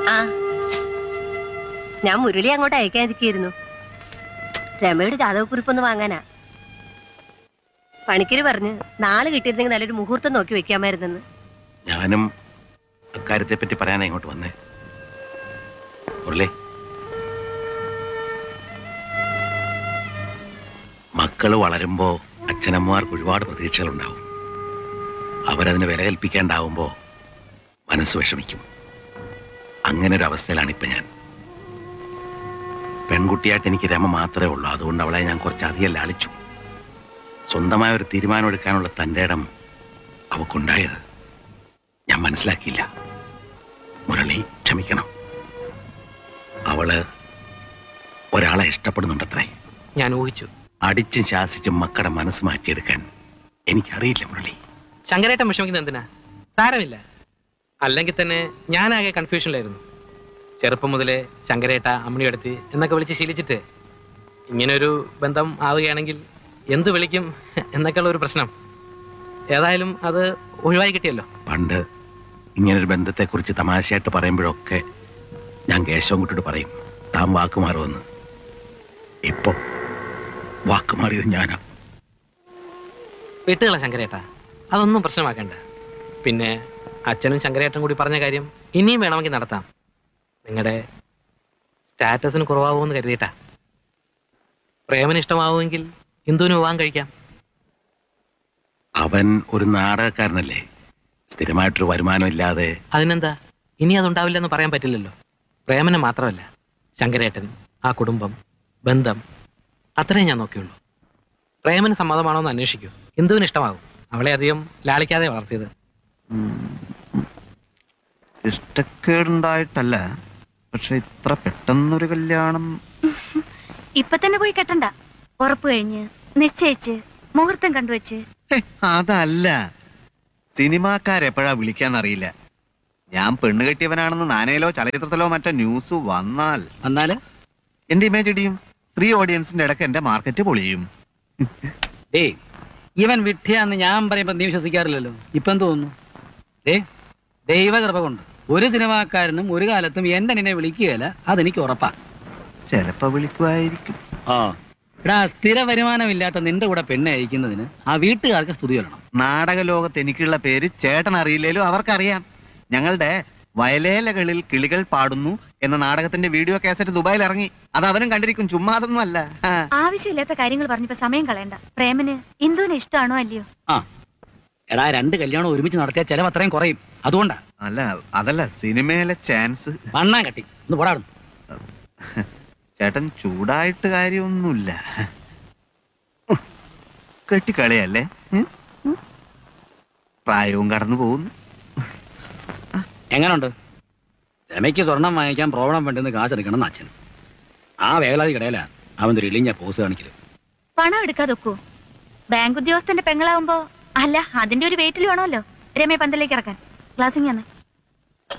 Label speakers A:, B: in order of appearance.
A: ആ ഞാൻ മുരളി അങ്ങോട്ട് അയക്കാതിരിക്കുന്നു രമയുടെ ജാതകക്കുറിപ്പൊന്ന് വാങ്ങാനാ പണിക്കര് പറഞ്ഞു നാളെ കിട്ടിയിരുന്നെങ്കിൽ നല്ലൊരു മുഹൂർത്തം നോക്കി വെക്കാമായിരുന്നെന്ന്
B: ഞാനും അക്കാര്യത്തെ പറ്റി പറയാനാ ഇങ്ങോട്ട് വന്നേ മുരളി മക്കള് വളരുമ്പോ അച്ഛനമ്മമാർക്ക് ഒരുപാട് പ്രതീക്ഷകളുണ്ടാവും അവരതിന് വില കൽപ്പിക്കാണ്ടാവുമ്പോ മനസ്സ് വിഷമിക്കും അങ്ങനെ ഒരു അവസ്ഥയിലാണ് ഇപ്പൊ ഞാൻ പെൺകുട്ടിയായിട്ട് എനിക്ക് രമ മാത്രമേ ഉള്ളൂ അതുകൊണ്ട് അവളെ ഞാൻ കുറച്ചധികം ലാളിച്ചു സ്വന്തമായ ഒരു തീരുമാനം എടുക്കാനുള്ള തൻ്റെ ഇടം അവക്കുണ്ടായത് ഞാൻ മനസ്സിലാക്കിയില്ല മുരളി ക്ഷമിക്കണം അവള് ഒരാളെ ഇഷ്ടപ്പെടുന്നുണ്ടത്രേ
C: ഞാൻ ഊഹിച്ചു
B: അടിച്ചും ശാസിച്ചും മക്കളുടെ മനസ്സ് മാറ്റിയെടുക്കാൻ എനിക്കറിയില്ല മുരളി
C: ശങ്കരേട്ടൻ വിഷമിക്കുന്നത് എന്തിനാ സാരമില്ല അല്ലെങ്കിൽ തന്നെ ഞാനാകെ കൺഫ്യൂഷനിലായിരുന്നു ചെറുപ്പം മുതലേ ശങ്കരേട്ട അമ്മണിയെടുത്ത് എന്നൊക്കെ വിളിച്ച് ശീലിച്ചിട്ട് ഇങ്ങനൊരു ബന്ധം ആവുകയാണെങ്കിൽ എന്ത് വിളിക്കും എന്നൊക്കെയുള്ള ഒരു പ്രശ്നം ഏതായാലും അത് ഒഴിവായി കിട്ടിയല്ലോ
B: പണ്ട് ഇങ്ങനൊരു ബന്ധത്തെക്കുറിച്ച് തമാശയായിട്ട് പറയുമ്പോഴൊക്കെ ഞാൻ കേശവൻകുട്ടിയോട് പറയും താൻ വാക്ക് മാറുമെന്ന് ഇപ്പോ വാക്ക് മാറിയത് ഞാനാ
C: വിട്ടുകള ശങ്കരേട്ട അതൊന്നും പ്രശ്നമാക്കണ്ട പിന്നെ അച്ഛനും ശങ്കരേട്ടനും കൂടി പറഞ്ഞ കാര്യം ഇനിയും വേണമെങ്കിൽ നടത്താം നിങ്ങളുടെ സ്റ്റാറ്റസിന് കുറവാകുമെന്ന് കരുതിയിട്ടാ പ്രേമന് ഇഷ്ടമാവുമെങ്കിൽ ഇന്ദുവിന് വിവാഹം കഴിക്കാം
B: അവൻ ഒരു നാടകക്കാരനല്ലേ സ്ഥിരമായിട്ടൊരു വരുമാനം ഇല്ലാതെ
C: അതിനെന്താ ഇനി അതുണ്ടാവില്ലെന്ന് പറയാൻ പറ്റില്ലല്ലോ പ്രേമനെ മാത്രമല്ല ശങ്കരേട്ടൻ ആ കുടുംബം ബന്ധം അത്രയും ഞാൻ നോക്കിയുള്ളൂ പ്രേമന് സമ്മതമാണോ എന്ന് അന്വേഷിക്കൂ ഇന്ദുവിന് ഇഷ്ടമാകും അവളെ അധികം ലാളിക്കാതെ വളർത്തിയത്
D: ഇഷ്ടക്കേടുണ്ടായിട്ടല്ല പക്ഷെ ഇത്ര പെട്ടെന്നൊരു കല്യാണം
E: ഇപ്പൊ തന്നെ പോയി കെട്ടണ്ട ഉറപ്പ് കഴിഞ്ഞ് നിശ്ചയിച്ച് മുഹൂർത്തം കണ്ടുവച്ച്
D: ഹേ, അതല്ല സിനിമാക്കാരെപ്പോഴാ വിളിക്കാന്നറിയില്ല ഞാൻ പെണ്ണ് കെട്ടിയവനാണെന്ന് നാനയിലോ ചലച്ചിത്രത്തിലോ മറ്റോ ന്യൂസ് വന്നാൽ
F: എന്നാല്
D: എന്റെ ഇമേജ് ഇടിയും സ്ത്രീ ഓഡിയൻസിന്റെ ഇടയ്ക്ക് എന്റെ മാർക്കറ്റ് പൊളിയും
F: ഡേയ് ഇവൻ വിഡ്ഢിയാന്ന് ഞാൻ പറയുമ്പോ നീ വിശ്വസിക്കാറില്ലല്ലോ ഇപ്പൊ എന്ത് തോന്നുന്നു ഏ ദൈവകൃപ കൊണ്ട് ഒരു സിനിമാക്കാരനും ഒരു കാലത്തും എന്നെ നിന്നെ വിളിക്കുകയില്ല അതെനിക്ക് ഉറപ്പാ
D: ചിലപ്പോ വിളിക്കുമായിരിക്കും
F: ആ എടാ സ്ഥിര വരുമാനമില്ലാത്ത നിന്റെ കൂടെ പെണ്ണെ അയക്കുന്നതിന് ആ വീട്ടുകാർക്ക് സ്തുതി വരണം
D: നാടക ലോകത്ത് എനിക്കുള്ള പേര് ചേട്ടൻ അറിയില്ലേലും അവർക്കറിയാം ഞങ്ങളുടെ വയലേലകളിൽ കിളികൾ പാടുന്നു എന്ന നാടകത്തിന്റെ വീഡിയോ കാസറ്റ് ദുബായിൽ ഇറങ്ങി അത് അവനും കണ്ടിരിക്കും ചുമ്മാ അതൊന്നും അല്ല ആ.
E: ആവശ്യമില്ലാത്ത കാര്യങ്ങൾ പറഞ്ഞപ്പോ സമയം കളയണ്ട പ്രേമന് ഇന്ദുവിന് ഇഷ്ടമാണോ അല്ലയോ
F: ആ എടാ രണ്ട് കല്യാണം ഒരുമിച്ച് നടത്തിയ ചെലവ് അത്രയും കുറയും അതുകൊണ്ടാ
D: അല്ല അതല്ല സിനിമയിലെ ചാൻസ്
F: മണ്ണാൻ കട്ടി ഒന്ന് പോടാടും
D: ചേട്ടൻ ചൂടായിട്ട് കാര്യമൊന്നുമില്ല ഉം. കെട്ടിക്കളിയല്ലേ ഉം? ഉം. പ്രായവും കടന്നു പോകുന്നു
F: എങ്ങനുണ്ട് രമയ്ക്ക് സ്വർണം വാങ്ങിക്കാൻ പ്രോബ്ലം വേണ്ടെന്ന് കാശെടുക്കണം എന്ന് അച്ഛൻ ആ വേവലാതി കിടയില അവൻ ഒരു ഇളിഞ്ഞ പോസ് കാണിക്കല്
E: പണം എടുക്കാതെ ഒക്കൂ ബാങ്ക് ഉദ്യോഗസ്ഥന്റെ പെങ്ങളാവുമ്പോ അല്ല അതിന്റെ ഒരു വെയിറ്റിൽ വേണമല്ലോ രമയെ പന്തലേക്ക് ഇറക്കാൻ ക്ലാസ്സിങ് ആണ്